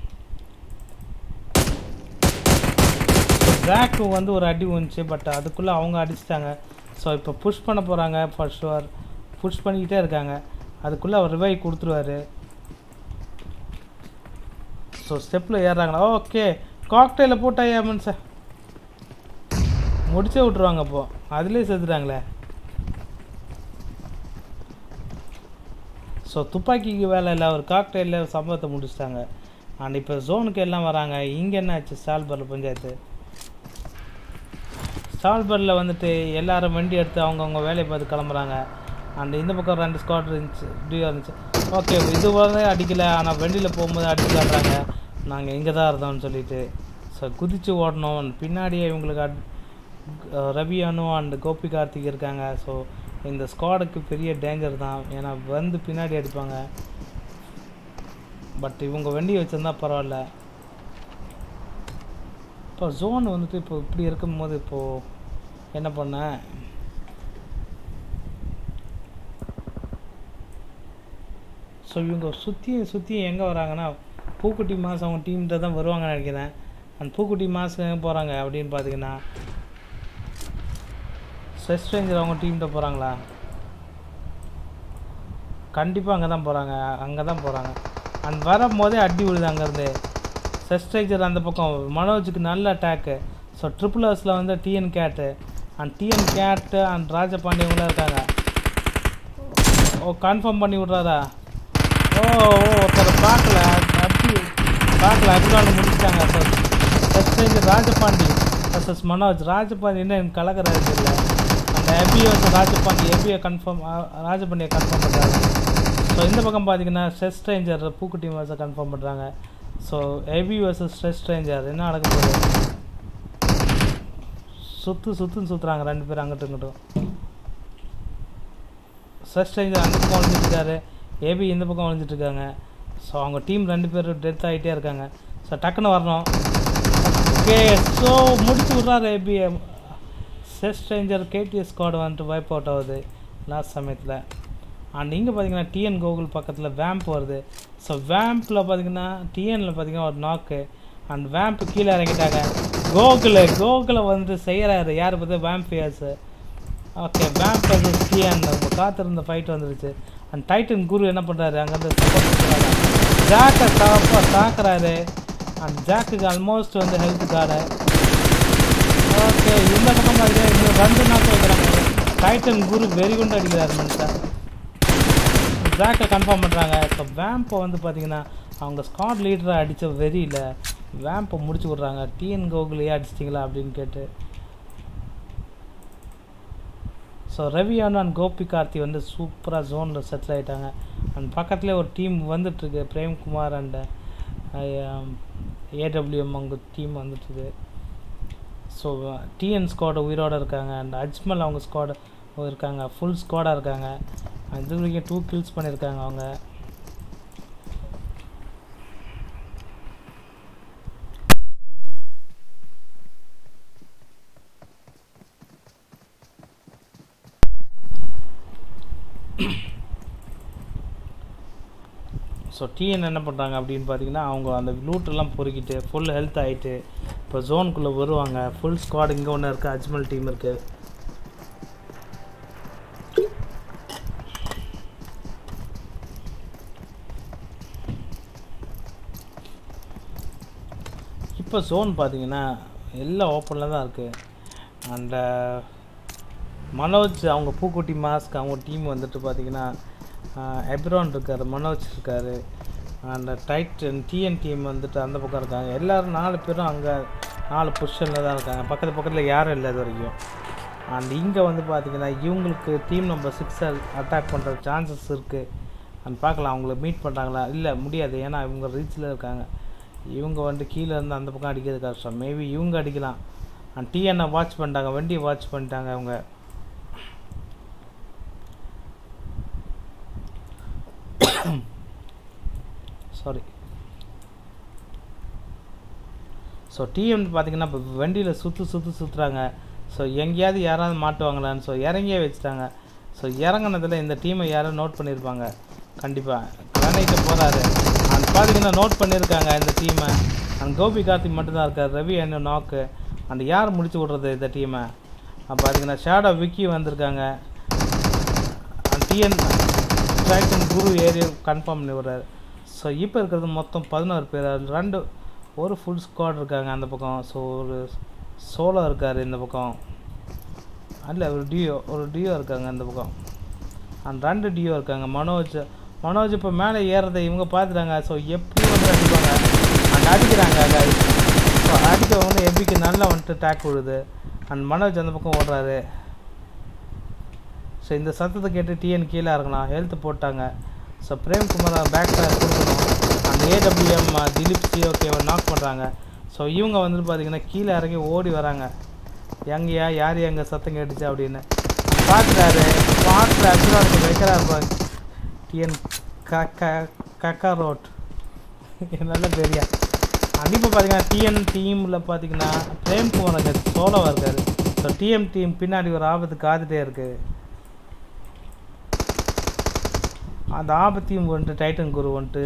ரேக்கு வந்து ஒரு அடி வந்துச்சு பட் அதுக்குள்ளே அவங்க அடிச்சிட்டாங்க ஸோ இப்போ புஷ் பண்ண போகிறாங்க ஃபார் ஷுவர் புஷ் பண்ணிக்கிட்டே இருக்காங்க அதுக்குள்ளே அவர் ரிவைவ் கொடுத்துருவாரு ஸோ ஸ்டெப்பில் ஏறுறாங்களா ஓகே காக்டெயிலில் போட்டாயா மனுஷன் முடிச்சே விட்ருவாங்க அப்போ அதுலேயே செத்துட்டாங்களே ஸோ துப்பாக்கிக்கு வேலை இல்லை ஒரு காக்டெயிலில் சம்பவத்தை முடிச்சிட்டாங்க அண்ட் இப்போ ஜோனுக்கு எல்லாம் வராங்க இங்கே என்ன ஆச்சு சால்பர் பஞ்சாயத்து சால்பரில் வந்துட்டு எல்லாரும் வண்டி எடுத்து அவங்கவுங்க வேலையை பார்த்து கிளம்புறாங்க அண்ட் இந்த பக்கம் ரெண்டு ஸ்குவாட் இருந்துச்சு டியூ இருந்துச்சு ஓகே இது வரை அடிக்கலை ஆனால் வண்டியில் போகும்போது அடிக்கலான்றாங்க நாங்கள் இங்கே தான் இருந்தோம்னு சொல்லிட்டு ஸோ குதித்து ஓடணும் பின்னாடியே இவங்களுக்கு அட் ரவி அனு அண்ட் கோபி கார்த்திக் இருக்காங்க ஸோ இந்த ஸ்குவாடுக்கு பெரிய டேஞ்சர் தான் ஏன்னா வந்து பின்னாடி அடிப்பாங்க பட் இவங்க வண்டி வச்சுருந்தா பரவாயில்ல இப்போ ஜோன் வந்துட்டு இப்போ இப்படி இருக்கும்போது இப்போது என்ன பண்ணேன் ஸோ இவங்க சுற்றி சுற்றி எங்கே வராங்கன்னா பூக்குட்டி மாஸ் அவங்க டீம்கிட்ட தான் வருவாங்கன்னு நினைக்கிறேன் அந்த பூக்குட்டி மாஸ் எங்கே போகிறாங்க அப்படின்னு பார்த்தீங்கன்னா ஸ்ட்ரெஸ் ரேஞ்சர் அவங்க டீம்கிட்ட போகிறாங்களா கண்டிப்பாக அங்கே தான் போகிறாங்க அங்கே தான் போகிறாங்க அண்ட் வரும்போதே அடி விழுது அங்கேருந்து செஸ்ட்ரைஜர் அந்த பக்கம் மனோஜுக்கு நல்ல அட்டாக்கு ஸோ ட்ரிபிள் ஹர்ஸில் வந்து டிஎன் கேட்டு அண்ட் டிஎன் கேட்டு அண்ட் ராஜபாண்டியவங்களாம் இருக்காங்க ஓ கன்ஃபார்ம் பண்ணி விட்றாரா ஓ ஓ ஒருத்தர் பார்க்கல அடி பார்க்கல அடிவாங்க முடிச்சிட்டாங்க ஸோ செஸ்ட்ரைஜர் ராஜபாண்டி வர்சஸ் மனோஜ் ராஜபாண்டி என்ன எனக்கு கலக்கிறாரு இல்லை அந்த எபி வர்சஸ் ராஜபாண்டி எபியை கன்ஃபார்ம் ராஜபாண்டியை கன்ஃபார்ம் பண்ணுறாங்க ஸோ இந்த பக்கம் பார்த்தீங்கன்னா ஸ்ட்ரெஸ் ரேஞ்சர் பூக்குட்டி வர்ஸை கன்ஃபார்ம் பண்ணுறாங்க so AB versus stress ranger என்ன நடக்க போகுது சுற்று சுற்றுன்னு சுற்றுறாங்க ரெண்டு பேரும் அங்கிட்டும் இங்கிட்டும் ஸ்ட்ரெஸ் ரேஞ்சர் அந்த பக்கம் ஒழிஞ்சிட்டு இருக்காரு ஏபி இந்த பக்கம் ஒழிஞ்சிட்டு இருக்காங்க ஸோ அவங்க டீம் ரெண்டு பேரும் டெத் ஆகிட்டே இருக்காங்க ஸோ டக்குன்னு வரணும் ஓகே ஸோ முடிச்சு விட்றாரு ABM chess stranger KDS squad வந்துட்டு வைப் அவுட் ஆகுது லாஸ்ட் சமயத்தில் அண்ட் இங்கே பார்த்தீங்கன்னா டிஎன் கோகுல் பக்கத்தில் வேம்ப் வருது ஸோ வேம்பில் பார்த்தீங்கன்னா டிஎனில் பார்த்தீங்கன்னா ஒரு நாக்கு அண்ட் வேம்ப் கீழே இறங்கிட்டாங்க கோகுல் கோகுலை வந்துட்டு செய்கிறாரு யார் பார்த்து வேம்பியர்ஸு ஓகே வேம்ப் அது டிஎன் நம்ம காத்திருந்த ஃபைட் வந்துருச்சு அண்ட் டைட்டன் குரு என்ன பண்ணுறாரு அங்கேருந்து சப்போர்ட் பண்ணுறாங்க ஜாக்கை தாப்பா தாக்குறாரு அண்ட் ஜாக்குக்கு ஆல்மோஸ்ட் வந்து ஹெல்த் கார்டு ஓகே இந்த பக்கம் பார்த்தீங்கன்னா இன்னும் ரெண்டு நாக்கு வைக்கிறாங்க டைட்டன் குரு வெறி கொண்டு அடிக்கிறாரு மனுஷன் ஜாக்கை கன்ஃபார்ம் பண்ணுறாங்க இப்போ வேம்பை வந்து பார்த்தீங்கன்னா அவங்க ஸ்காட் லீடரை அடித்த வெறியில் வேம்பை முடிச்சு விட்றாங்க டிஎன் கோகுலையே அடிச்சிட்டிங்களா அப்படின்னு கேட்டு ஸோ ரவியானு அண்ட் கோபி கார்த்தி வந்து சூப்பராக ஜோனில் செட்டில் ஆகிட்டாங்க அண்ட் பக்கத்துலேயே ஒரு டீம் வந்துட்டுருக்கு பிரேம்குமார் அண்ட் ஏடபிள்யூஎம் அவங்க டீம் வந்துட்டுருக்கு ஸோ டிஎன் ஸ்குவாட் உயிரோட இருக்காங்க அண்ட் அஜ்மல் அவங்க ஸ்குவாட் இருக்காங்க ஃபுல் ஸ்குவாடாக இருக்காங்க இது வரைக்கும் டூ கில்ஸ் பண்ணியிருக்காங்க அவங்க ஸோ டிஎன் என்ன பண்ணுறாங்க அப்படின்னு பார்த்தீங்கன்னா அவங்க அந்த லூட்டெல்லாம் பொறுக்கிட்டு ஃபுல் ஹெல்த் ஆகிட்டு இப்போ ஜோனுக்குள்ளே வருவாங்க ஃபுல் ஸ்குவாட் இங்கே ஒன்று இருக்குது அஜ்மல் டீம் இருக்குது இப்போ ஜோன் பார்த்தீங்கன்னா எல்லாம் ஓப்பனில் தான் இருக்குது அண்ட் மனோஜ் அவங்க பூக்குட்டி மாஸ்க் அவங்க டீம் வந்துட்டு பார்த்தீங்கன்னா எப்ரான் இருக்கார் மனோஜ் இருக்கார் அந்த டைட்டன் டிஎன் டீம் வந்துட்டு அந்த பக்கம் இருக்காங்க எல்லோரும் நாலு பேரும் அங்கே நாலு பொசிஷனில் தான் இருக்காங்க பக்கத்து பக்கத்தில் யாரும் இல்லை இது வரைக்கும் அண்ட் இங்கே வந்து பார்த்தீங்கன்னா இவங்களுக்கு டீம் நம்பர் சிக்ஸ் அட்டாக் பண்ணுற சான்சஸ் இருக்குது அண்ட் பார்க்கலாம் அவங்கள மீட் பண்ணுறாங்களா இல்லை முடியாது ஏன்னா இவங்க ரீச்சில் இருக்காங்க இவங்க வந்து கீழே இருந்து அந்த பக்கம் அடிக்கிறது கஷ்டம் மேபி இவங்க அடிக்கலாம் அண்ட் டிஎன்னை வாட்ச் பண்ணிட்டாங்க வண்டியை வாட்ச் பண்ணிட்டாங்க அவங்க சாரி ஸோ டிஎம் பார்த்தீங்கன்னா இப்போ வண்டியில் சுற்று சுற்று சுற்றுறாங்க ஸோ எங்கேயாவது யாராவது மாட்டுவாங்களான்னு ஸோ இறங்கியே வச்சுட்டாங்க ஸோ இறங்கினதில் இந்த டீமை யாரும் நோட் பண்ணியிருப்பாங்க கண்டிப்பாக கிரானைட்டு போகிறாரு அண்ட் பார்த்தீங்கன்னா நோட் பண்ணியிருக்காங்க இந்த டீமை அண்ட் கோபி கார்த்திக் மட்டும்தான் இருக்கார் ரவி என்ன நாக்கு அண்ட் யார் முடிச்சு விட்றது இந்த டீமை பார்த்தீங்கன்னா ஷேடோ விக்கி வந்திருக்காங்க அண்ட் டிஎன் ட்ராக்டன் குரு ஏரியா கன்ஃபார்ம் பண்ணி விடுறாரு ஸோ இப்போ இருக்கிறது மொத்தம் பதினோரு பேர் அதுல ரெண்டு ஒரு ஃபுல் ஸ்குவாட் இருக்காங்க அந்த பக்கம் ஸோ ஒரு சோலோ இருக்கார் இந்த பக்கம் அல்ல ஒரு டியோ ஒரு டியோ இருக்காங்க இந்த பக்கம் அண்ட் ரெண்டு டியோ இருக்காங்க மனோஜ் மனோஜ் இப்போ மேலே ஏறதை இவங்க பார்த்துட்டாங்க ஸோ எப்படி வந்து அடிப்பாங்க அண்ட் அடிக்கிறாங்க guys. ஸோ அடிக்க வந்து எபிக்கு நல்லா வந்துட்டு டேக் விழுது அண்ட் மனோஜ் அந்த பக்கம் ஓடுறாரு ஸோ இந்த சத்தத்தை கேட்டு டிஎன் கீழே இறங்கலாம் ஹெல்த் போட்டாங்க ஸோ பிரேம்குமார் பேக் ஃபயர் கொடுக்கணும் அந்த ஏடபிள்யூஎம் திலீப் சிஓகேவை நாக் பண்ணுறாங்க ஸோ இவங்க வந்துட்டு பார்த்தீங்கன்னா கீழே இறங்கி ஓடி வராங்க எங்கேயா யார் எங்கே சத்தம் கேட்டுச்சு அப்படின்னு பார்க்குறாரு பார்த்து அசுரானுக்கு வைக்கிறாரு பாருங்க டிஎன் கக்கா கக்கா ரோட் நல்ல பெரியா இப்போ பார்த்தீங்கன்னா டிஎன் டீமில் பார்த்தீங்கன்னா பிரேம்குமார் அங்கே சோலோவாக இருக்காரு ஸோ டிஎம் டீம் பின்னாடி ஒரு ஆபத்து காத்துட்டே இருக்குது அந்த ஆபத்தையும் வந்துட்டு டைட்டன் குரு வந்துட்டு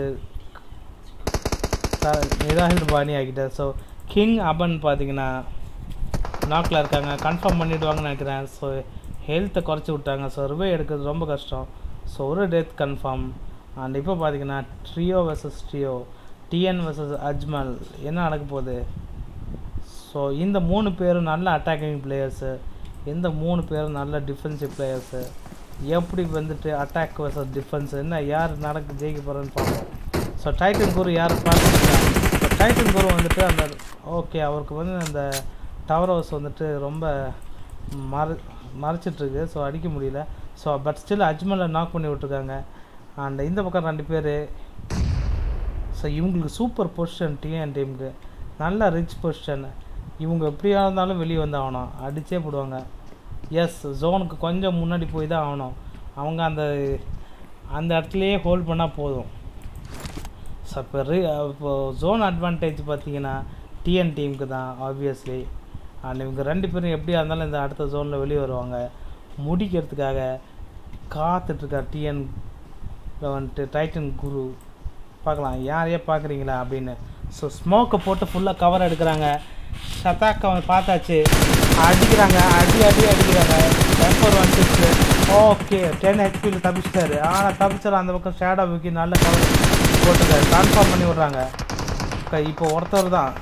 நிராகில் பாணி ஆகிட்டார் ஸோ கிங் அபன் பார்த்தீங்கன்னா நாக்கில் இருக்காங்க கன்ஃபார்ம் பண்ணிவிடுவாங்கன்னு நினைக்கிறேன் ஸோ ஹெல்த்தை குறைச்சி விட்டாங்க ஸோ ரிவே எடுக்கிறது ரொம்ப கஷ்டம் ஸோ ஒரு டெத் கன்ஃபார்ம் அண்ட் இப்போ பார்த்தீங்கன்னா trio versus trio TN versus Ajmal என்ன நடக்க போகுது ஸோ இந்த மூணு பேரும் நல்ல அட்டாக்கிங் பிளேயர்ஸு இந்த மூணு பேரும் நல்ல டிஃபென்சிவ் பிளேயர்ஸு எப்படி வந்துட்டு அட்டாக் வர்சஸ் டிஃபென்ஸ் என்ன யார் நடக்க ஜெயிக்க போகிறேன்னு பார்ப்போம் ஸோ டைட்டன் குரு யார் பார்த்துருக்கா ஸோ டைட்டன் குரு வந்துட்டு அந்த ஓகே அவருக்கு வந்து அந்த டவர் ஹவுஸ் வந்துட்டு ரொம்ப மறை மறைச்சிட்ருக்கு ஸோ அடிக்க முடியல ஸோ பட் ஸ்டில் அஜ்மலை நாக் பண்ணி விட்ருக்காங்க அண்ட் இந்த பக்கம் ரெண்டு பேர் ஸோ இவங்களுக்கு சூப்பர் பொசிஷன் டிஎன் டீமுக்கு நல்ல ரிச் பொசிஷன் இவங்க எப்படியா இருந்தாலும் வெளியே வந்து ஆகணும் அடிச்சே போடுவாங்க எஸ் ஜோனுக்கு கொஞ்சம் முன்னாடி போய் தான் ஆகணும் அவங்க அந்த அந்த இடத்துலையே ஹோல்ட் பண்ணால் போதும் ஸோ இப்போ ரீ இப்போ ஜோன் அட்வான்டேஜ் பார்த்தீங்கன்னா டிஎன் டீமுக்கு தான் ஆப்வியஸ்லி அண்ட் இவங்க ரெண்டு பேரும் எப்படியா இருந்தாலும் இந்த அடுத்த ஜோனில் வெளியே வருவாங்க முடிக்கிறதுக்காக காத்துட்ருக்கார் டிஎன் வந்துட்டு டைட்டன் குரு பார்க்கலாம் யாரையே பார்க்குறீங்களா அப்படின்னு ஸோ ஸ்மோக்கை போட்டு ஃபுல்லாக கவர் எடுக்கிறாங்க சதாக் அவன் பார்த்தாச்சு அடிக்கிறாங்க அடி அடி அடிக்கிறாங்க டெம்பர் ஒன் சிக்ஸ் ஓகே டென் ஹெச்பியில் தப்பிச்சிட்டாரு ஆனால் தப்பிச்சாரு அந்த பக்கம் ஷேடோ விக்கி நல்ல கவர் போட்டுருக்காரு கன்ஃபார்ம் பண்ணி விட்றாங்க இப்போ ஒருத்தர் தான்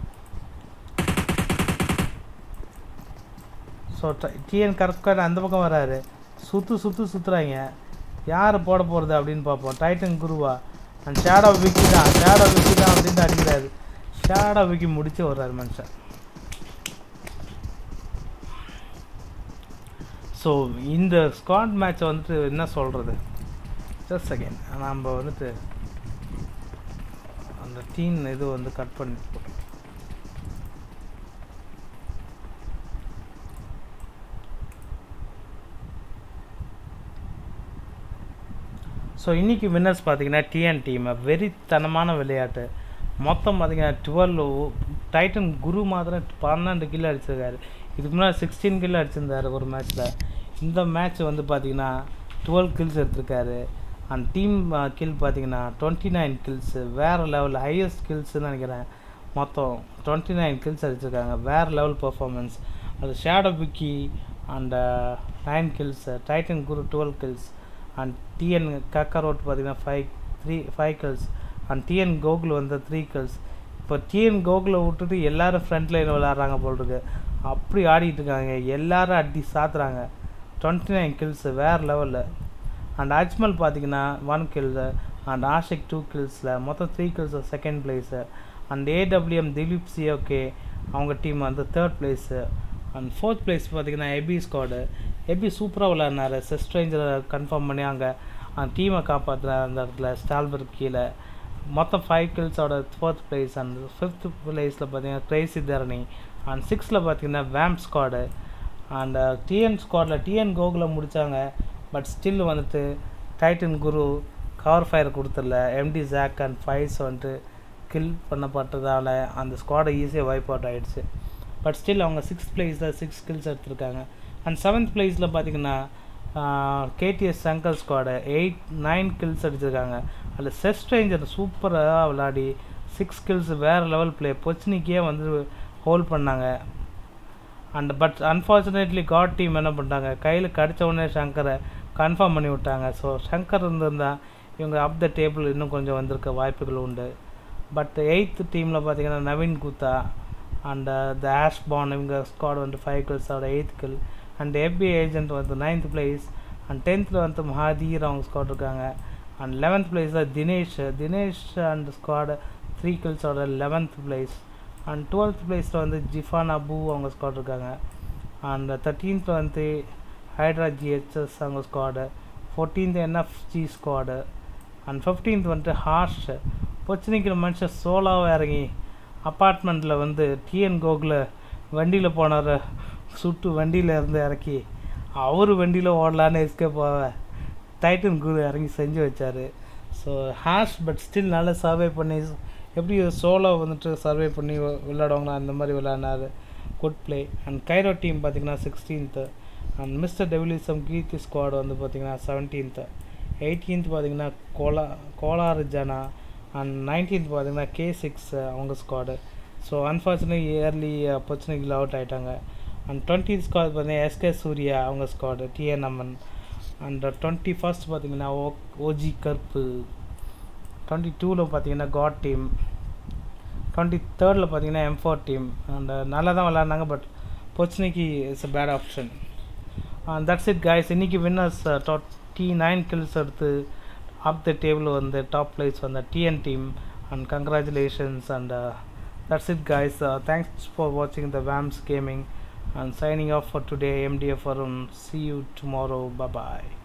ஸோ டிஎன் கரெக்டாக அந்த பக்கம் வராரு சுற்று சுற்று சுற்றுறாங்க யார் போட போகிறது அப்படின்னு பார்ப்போம் டைட்டன் குருவா அண்ட் ஷேடோ விக்கி தான் ஷேடோ விக்கி தான் அப்படின்னு அடிக்கிறாரு ஷேடோ விக்கி முடிச்சு வர்றாரு மனுஷன் ஸோ இந்த ஸ்குவாட் மேட்ச்சை வந்துட்டு என்ன சொல்கிறது ஜஸ்ட் செகண்ட் நம்ம வந்துட்டு அந்த டீம் இது வந்து கட் பண்ணி போட்டோம் ஸோ இன்றைக்கி வின்னர்ஸ் பார்த்தீங்கன்னா டிஎன் டீம் வெறித்தனமான விளையாட்டு மொத்தம் பார்த்தீங்கன்னா டுவெல் டைட்டன் குரு மாத்திரம் பன்னெண்டு கிலோ அடிச்சிருக்காரு இதுக்கு முன்னாடி சிக்ஸ்டீன் கிலோ அடிச்சிருந்தாரு ஒரு மேட்ச்சில் இந்த மேட்ச் வந்து பார்த்தீங்கன்னா டுவெல் கில்ஸ் எடுத்திருக்காரு அண்ட் டீம் கில் பார்த்தீங்கன்னா டுவெண்ட்டி நைன் கில்ஸு வேறு லெவல் ஹையஸ்ட் கில்ஸ்னு நினைக்கிறேன் மொத்தம் டுவெண்ட்டி நைன் கில்ஸ் அடிச்சிருக்காங்க வேறு லெவல் பர்ஃபார்மன்ஸ் அது Shadow Vicky and nine kills Titan Guru twelve kills and TN Kakarot பார்த்தீங்கன்னா five three five kills and TN Gokul வந்து த்ரீ கில்ஸ் இப்போ டிஎன் கோகுலை விட்டுட்டு எல்லாரும் ஃப்ரண்ட் லைன் விளாட்றாங்க போல் இருக்கு அப்படி ஆடிட்டு இருக்காங்க எல்லாரும் அடி சாத்துறாங்க டுவெண்ட்டி நைன் கில்ஸு வேறு லெவலில் அண்ட் அஜ்மல் பார்த்தீங்கன்னா one kills and Ashiq two கில்ஸில் மொத்தம் three kills second place and AWM Dileep COK அவங்க டீம் வந்து third place and fourth place பார்த்தீங்கன்னா எபி ஸ்குவாடு எபி சூப்பராக விளையாடினார் செஸ்ட்ரேஞ்சரை கன்ஃபார்ம் பண்ணி அங்கே அந்த டீமை காப்பாற்றினார் அந்த இடத்துல ஸ்டால்பர்க் கீழே மொத்தம் ஃபைவ் கில்ஸோட ஃபோர்த் பிளேஸ் அண்ட் ஃபிஃப்த் பிளேஸில் பார்த்தீங்கன்னா கிரேசி தரணி அண்ட் சிக்ஸில் பார்த்தீங்கன்னா வேம்ப் ஸ்குவாடு அண்ட் டிஎன் ஸ்குவாடில் டிஎன் கோகுல முடித்தாங்க பட் ஸ்டில் வந்துட்டு டைட்டன் குரு கவர் ஃபயர் கொடுத்துடல எம்டி ஜாக் அண்ட் ஃபைஸ் வந்துட்டு கில் பண்ணப்பட்டதால் அந்த ஸ்குவாடை ஈஸியாக வைப் அவுட் ஆகிடுச்சு பட் ஸ்டில் அவங்க சிக்ஸ் பிளேஸில் சிக்ஸ் கில்ஸ் எடுத்திருக்காங்க அண்ட் செவன்த் பிளேஸில் பார்த்தீங்கன்னா KTS Shankar squad eight nine kills அடிச்சிருக்காங்க அதில் செஸ்ட் ரேஞ்சர் சூப்பராக விளாடி சிக்ஸ் கில்ஸ் வேறு லெவல் பிளே பொச்சினிக்கே வந்து ஹோல்ட் பண்ணாங்க and but unfortunately God team என்ன பண்ணிட்டாங்க கையில் கடித்த உடனே சங்கரை கன்ஃபார்ம் பண்ணி விட்டாங்க ஸோ சங்கர் இருந்திருந்தா இவங்க அப் த டேபிள் இன்னும் கொஞ்சம் வந்திருக்க வாய்ப்புகள் உண்டு பட் எயித்து டீமில் பார்த்தீங்கன்னா நவீன் குத்தா அண்ட் த ஆஷ் பான் இவங்க ஸ்குவாட் வந்து ஃபைவ் கில்ஸோட eighth kill and FBI agent வந்து நைன்த் பிளேஸ் அண்ட் டென்த்தில் வந்து மஹாதீர் அவங்க ஸ்குவாட் இருக்காங்க அண்ட் லெவன்த் பிளேஸில் Dinesh Dinesh and squad three கில்ஸோட லெவன்த் பிளேஸ் அண்ட் டுவெல்த் பிளேஸில் வந்து ஜிஃபான் அபு அவங்க ஸ்குவாட் இருக்காங்க அண்ட் தேர்ட்டீன்த் வந்து ஹைட்ரா ஜிஹெச்எஸ் அவங்க squad fourteenth NFG squad and fifteenth வந்துட்டு ஹார்ஷ் பொச்சினிக்கிற மனுஷன் சோலாவாக இறங்கி அப்பார்ட்மெண்ட்டில் வந்து டிஎன் கோகுல வண்டியில் போனார் சுட்டு வண்டியில் இருந்து இறக்கி அவர் வண்டியில் ஓடலான்னு எஸ்கேப் போவ டைட்டன் குரு இறங்கி செஞ்சு வச்சார் ஸோ ஹாஷ் பட் ஸ்டில் நல்லா சர்வே பண்ணி எப்படி சோலோ வந்துட்டு சர்வே பண்ணி விளையாடுவாங்களா அந்த மாதிரி விளையாடினார் good play and Cairo team பார்த்திங்கன்னா sixteenth and mister Devilism Keerthi squad வந்து பார்த்திங்கன்னா செவன்டீன்த்து எயிட்டீன்த் பார்த்திங்கன்னா கோலா கோலாறு ஜனா அண்ட் நைன்டீன்த் பார்த்திங்கன்னா கே சிக்ஸ் அவங்க ஸ்குவாடு ஸோ அன்ஃபார்ச்சுனேட் இயர்லி ஆப்பர்ச்சுனிட்டியில் அவுட் ஆகிட்டாங்க அண்ட் டுவெண்ட்டி ஸ்குவாட் பார்த்தீங்கன்னா எஸ்கே சூர்யா அவங்க squad TN Amman and twenty first பார்த்தீங்கன்னா ஓ ஓஜி கருப்பு டுவெண்ட்டி டூவில் பார்த்தீங்கன்னா காட் டீம் டுவெண்ட்டி தேர்டில் பார்த்தீங்கன்னா எம் ஃபோர் டீம் அண்ட் நல்லா தான் விளாட்னாங்க பட் பொச்சினிக்கு it's a bad option that's it guys இன்றைக்கி வின்னர்ஸ் டுவெண்ட்டி நைன் கில்ஸ் எடுத்து அப் த டேபிள் வந்து டாப் பிளேஸ் வந்த TN team and congratulations and that's it guys thanks for வாட்சிங் the Vamps gaming and signing off for today mdf arun see you tomorrow bye bye